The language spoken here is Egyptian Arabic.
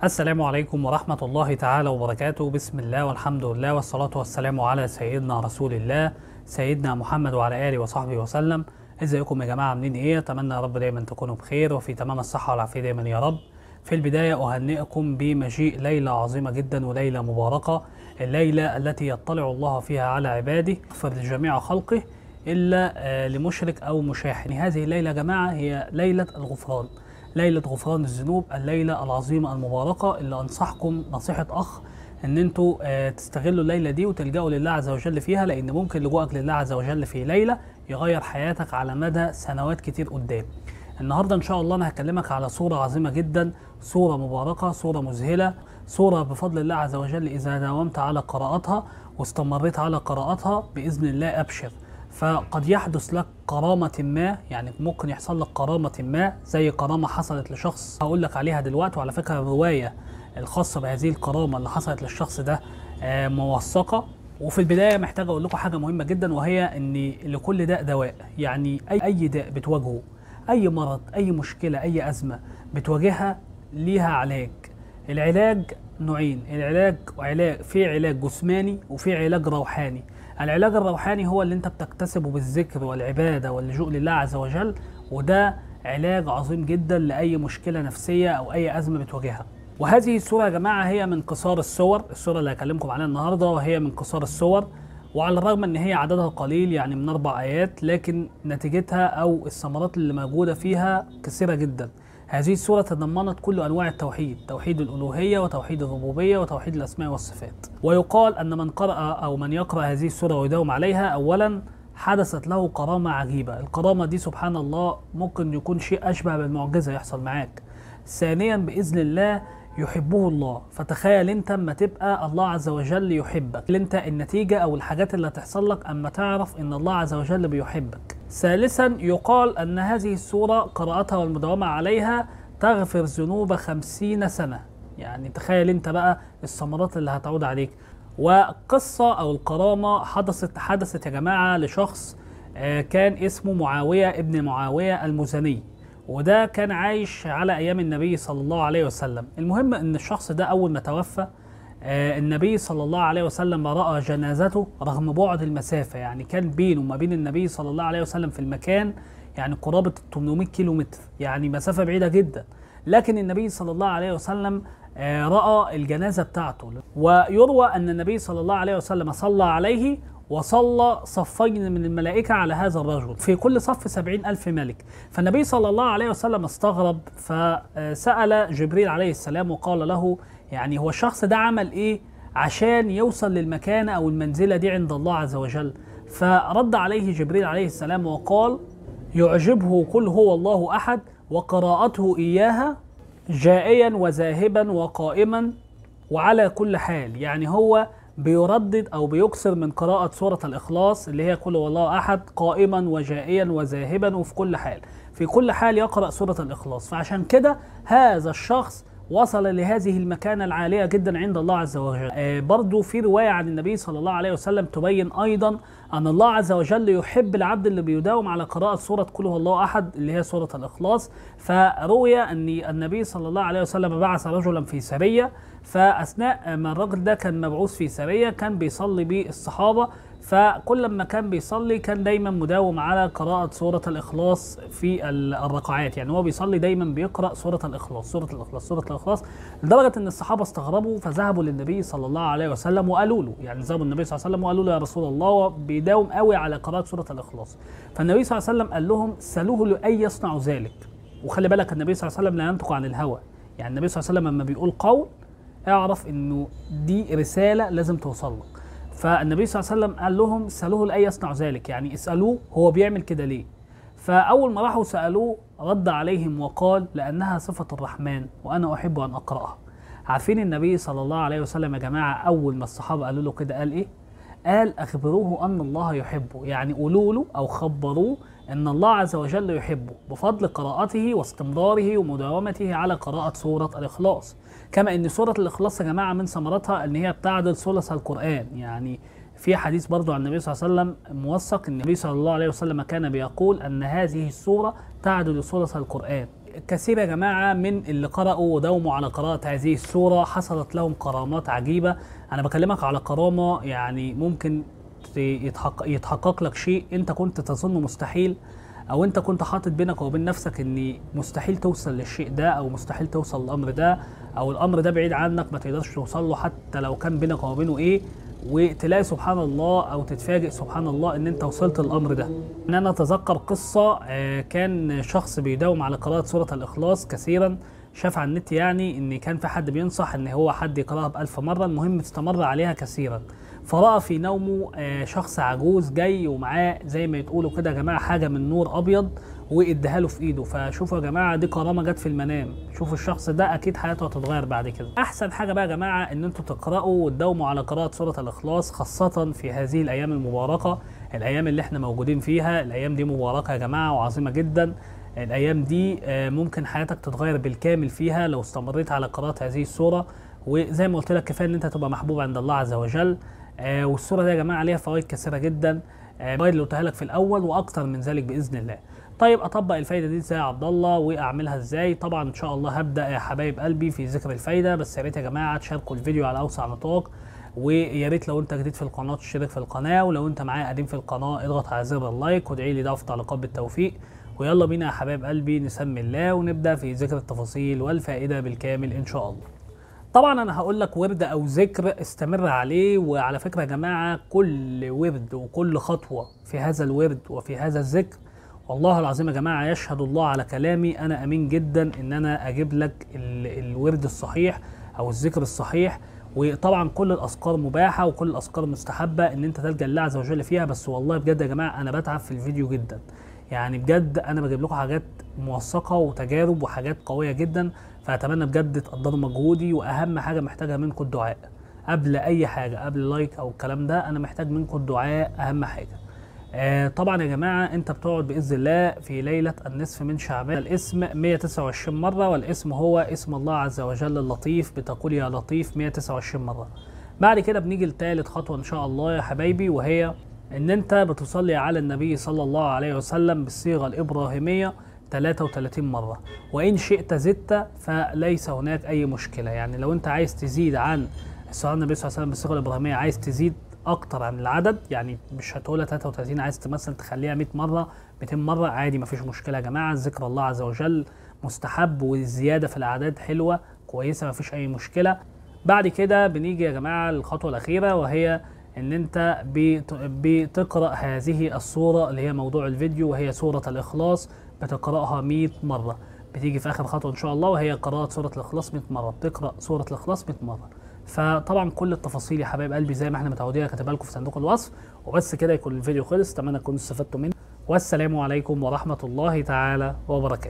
السلام عليكم ورحمة الله تعالى وبركاته بسم الله والحمد لله والصلاة والسلام على سيدنا رسول الله سيدنا محمد وعلى آله وصحبه وسلم ازيكم يا جماعة عاملين ايه اتمنى يا رب دايما تكونوا بخير وفي تمام الصحة والعافية دايما يا رب في البداية أهنئكم بمجيء ليلة عظيمة جدا وليلة مباركة الليلة التي يطلع الله فيها على عباده يغفر لجميع خلقه إلا آه، لمشرك أو مشاحن هذه الليلة يا جماعة هي ليلة الغفران ليلة غفران الذنوب الليلة العظيمة المباركة اللي أنصحكم نصيحة أخ إن أنتوا آه، تستغلوا الليلة دي وتلجأوا لله عز وجل فيها لأن ممكن لجوءك لله عز وجل في ليلة يغير حياتك على مدى سنوات كتير قدام النهاردة إن شاء الله أنا هكلمك على صورة عظيمة جدا صورة مباركة صورة مذهلة صورة بفضل الله عز وجل إذا داومت على قراءتها واستمريت على قراءتها بإذن الله أبشر فقد يحدث لك كرامة ما يعني ممكن يحصل لك كرامة ما زي كرامة حصلت لشخص هقول لك عليها دلوقتي وعلى فكرة الرواية الخاصة بهذه الكرامة اللي حصلت للشخص ده آه، موثقة وفي البداية محتاج أقول لكم حاجة مهمة جدا وهي إن لكل داء دواء يعني أي أي داء بتواجهه أي مرض أي مشكلة أي أزمة بتواجهها ليها علاج العلاج نوعين العلاج علاج في علاج جسماني وفي علاج روحاني العلاج الروحاني هو اللي انت بتكتسبه بالذكر والعباده واللجوء لله عز وجل وده علاج عظيم جدا لاي مشكله نفسيه او اي ازمه بتواجهها وهذه السوره يا جماعه هي من قصار السور السوره اللي هكلمكم عليها النهارده وهي من قصار السور وعلى الرغم ان هي عددها قليل يعني من اربع ايات لكن نتيجتها او الثمرات اللي موجوده فيها كثيره جدا هذه السورة تضمنت كل أنواع التوحيد توحيد الألوهية وتوحيد الربوبية وتوحيد الأسماء والصفات ويقال أن من قرأ أو من يقرأ هذه السورة ويداوم عليها أولا حدثت له كرامة عجيبة الكرامة دي سبحان الله ممكن يكون شيء أشبه بالمعجزة يحصل معاك ثانيا بإذن الله يحبه الله فتخيل انت اما تبقى الله عز وجل يحبك انت النتيجة او الحاجات اللي هتحصل لك اما تعرف ان الله عز وجل بيحبك ثالثا يقال ان هذه السورة قراءتها والمداومة عليها تغفر ذنوب خمسين سنة يعني تخيل انت بقى الثمرات اللي هتعود عليك وقصة او الكرامة حدثت حدثت يا جماعة لشخص آه، كان اسمه معاوية ابن معاوية المزني وده كان عايش على ايام النبي صلى الله عليه وسلم المهم ان الشخص ده اول ما توفى آه، النبي صلى الله عليه وسلم راى جنازته رغم بعد المسافه يعني كان بينه وما بين النبي صلى الله عليه وسلم في المكان يعني قرابه 800 كيلو متر يعني مسافه بعيده جدا لكن النبي صلى الله عليه وسلم آه، راى الجنازه بتاعته ويروى ان النبي صلى الله عليه وسلم صلى عليه وصلى صفين من الملائكة على هذا الرجل في كل صف سبعين ألف ملك فالنبي صلى الله عليه وسلم استغرب فسأل جبريل عليه السلام وقال له يعني هو الشخص ده عمل إيه عشان يوصل للمكانة أو المنزلة دي عند الله عز وجل فرد عليه جبريل عليه السلام وقال يعجبه قل هو الله أحد وقراءته إياها جائيا وذاهبا وقائما وعلى كل حال يعني هو بيردد او بيكثر من قراءة سورة الإخلاص اللي هي قل هو الله أحد قائما وجائيا وذاهبا وفي كل حال في كل حال يقرأ سورة الإخلاص فعشان كده هذا الشخص وصل لهذه المكانة العالية جدا عند الله عز وجل آه برضو في رواية عن النبي صلى الله عليه وسلم تبين أيضا أن الله عز وجل يحب العبد اللي بيداوم على قراءة سورة قل هو الله أحد اللي هي سورة الإخلاص فروي أن النبي صلى الله عليه وسلم بعث رجلا في سرية فاثناء ما الراجل ده كان مبعوث في سريه كان بيصلي بالصحابه فكل ما كان بيصلي كان دايما مداوم على قراءة سورة الإخلاص في ال- الركعات يعني هو بيصلي دايما بيقرأ سورة الإخلاص سورة الإخلاص سورة الإخلاص لدرجة إن الصحابة استغربوا فذهبوا للنبي صلى الله عليه وسلم وقالوا له يعني ذهبوا النبي صلى الله عليه وسلم وقالوا له يا رسول الله هو بيداوم قوي على قراءة سورة الإخلاص فالنبي صلى الله عليه وسلم قال لهم سألوه لأي يصنع ذلك وخلي بالك النبي صلى الله عليه وسلم لا ينطق عن الهوى يعني النبي صلى الله عليه وسلم لما بيقول قول اعرف انه دي رساله لازم توصل لك فالنبي صلى الله عليه وسلم قال لهم سالوه لاي يصنع ذلك يعني اسالوه هو بيعمل كده ليه فاول ما راحوا سالوه رد عليهم وقال لانها صفه الرحمن وانا احب ان اقراها عارفين النبي صلى الله عليه وسلم يا جماعه اول ما الصحابه قالوا له كده قال ايه قال اخبروه ان الله يحبه يعني قولوا له او خبروه ان الله عز وجل يحبه بفضل قراءته واستمراره ومداومته على قراءه سوره الاخلاص كما ان سوره الاخلاص يا جماعه من ثمرتها ان هي بتعدل ثلث القران يعني في حديث برضو عن النبي صلى الله عليه وسلم موثق النبي صلى الله عليه وسلم كان بيقول ان هذه السوره تعدل ثلث القران وكثير يا جماعه من اللي قرأوا وداوموا على قراءه هذه السوره حصلت لهم كرامات عجيبه انا بكلمك على كرامه يعني ممكن ت- يتحقق, يتحقق لك شيء انت كنت تظنه مستحيل او انت كنت حاطط بينك وبين نفسك ان مستحيل توصل للشيء ده او مستحيل توصل للامر ده او الامر ده بعيد عنك ما تقدرش توصل له حتى لو كان بينك وبينه ايه وتلاقي سبحان الله او تتفاجئ سبحان الله ان انت وصلت الامر ده ان انا اتذكر قصه آه، كان شخص بيداوم على قراءه سوره الاخلاص كثيرا شاف على النت يعني ان كان في حد بينصح ان هو حد يقراها بألف مره المهم استمر عليها كثيرا فرأى في نومه آه، شخص عجوز جاي ومعاه زي ما يتقولوا كده يا جماعه حاجه من نور ابيض واداها له في ايده فشوفوا يا جماعه دي كرامه جت في المنام شوفوا الشخص ده اكيد حياته هتتغير بعد كده احسن حاجه بقى يا جماعه ان انتوا تقراوا وتداوموا على قراءه سوره الاخلاص خاصه في هذه الايام المباركه الايام اللي احنا موجودين فيها الايام دي مباركه يا جماعه وعظيمه جدا الايام دي آه، ممكن حياتك تتغير بالكامل فيها لو استمريت على قراءه هذه السوره وزي ما قلت لك كفايه ان انت تبقى محبوب عند الله عز وجل آه، والسوره دي يا جماعه عليها فوائد كثيره جدا آه، الفوائد اللي قلتها لك في الاول واكتر من ذلك باذن الله طيب اطبق الفايده دي ازاي يا عبد الله واعملها ازاي طبعا ان شاء الله هبدا يا حبايب قلبي في ذكر الفايده بس يا ريت يا جماعه تشاركوا الفيديو على اوسع نطاق ويا ريت لو انت جديد في القناه تشترك في القناه ولو انت معايا قديم في القناه اضغط على زر اللايك وادعي لي ده في تعليقات بالتوفيق ويلا بينا يا حبايب قلبي نسمي الله ونبدا في ذكر التفاصيل والفائده بالكامل ان شاء الله طبعا انا هقول لك ورد او ذكر استمر عليه وعلى فكره يا جماعه كل ورد وكل خطوه في هذا الورد وفي هذا الذكر والله العظيم يا جماعه يشهد الله على كلامي انا امين جدا ان انا اجيب لك ال- الورد الصحيح او الذكر الصحيح وطبعا كل الاذكار مباحه وكل الاذكار مستحبه ان انت تلجا الله عز وجل فيها بس والله بجد يا جماعه انا بتعب في الفيديو جدا يعني بجد انا بجيب لكم حاجات موثقه وتجارب وحاجات قويه جدا فاتمنى بجد تقدروا مجهودي واهم حاجه محتاجها منكم الدعاء قبل اي حاجه قبل لايك او الكلام ده انا محتاج منكم الدعاء اهم حاجه آه طبعا يا جماعه انت بتقعد باذن الله في ليله النصف من شعبان الاسم 129 مره والاسم هو اسم الله عز وجل اللطيف بتقول يا لطيف 129 مره بعد كده بنيجي لثالث خطوه ان شاء الله يا حبايبي وهي ان انت بتصلي على النبي صلى الله عليه وسلم بالصيغه الابراهيميه 33 مرة وإن شئت زدت فليس هناك أي مشكلة يعني لو أنت عايز تزيد عن الصلاة على النبي صلى الله عليه وسلم بالصيغة الإبراهيمية عايز تزيد أكتر عن العدد يعني مش هتقولها 33 عايز مثلا تخليها 100 مرة 200 مرة عادي مفيش مشكلة يا جماعة ذكر الله عز وجل مستحب والزيادة في الأعداد حلوة كويسة مفيش أي مشكلة بعد كده بنيجي يا جماعة للخطوة الأخيرة وهي ان انت بت- بتقرا هذه الصوره اللي هي موضوع الفيديو وهي سوره الاخلاص بتقراها 100 مره بتيجي في اخر خطوه ان شاء الله وهي قراءه سوره الاخلاص 100 مره بتقرا سوره الاخلاص 100 مره فطبعا كل التفاصيل يا حبايب قلبي زي ما احنا متعودين كاتبها لكم في صندوق الوصف وبس كده يكون الفيديو خلص اتمنى تكونوا استفدتوا منه والسلام عليكم ورحمه الله تعالى وبركاته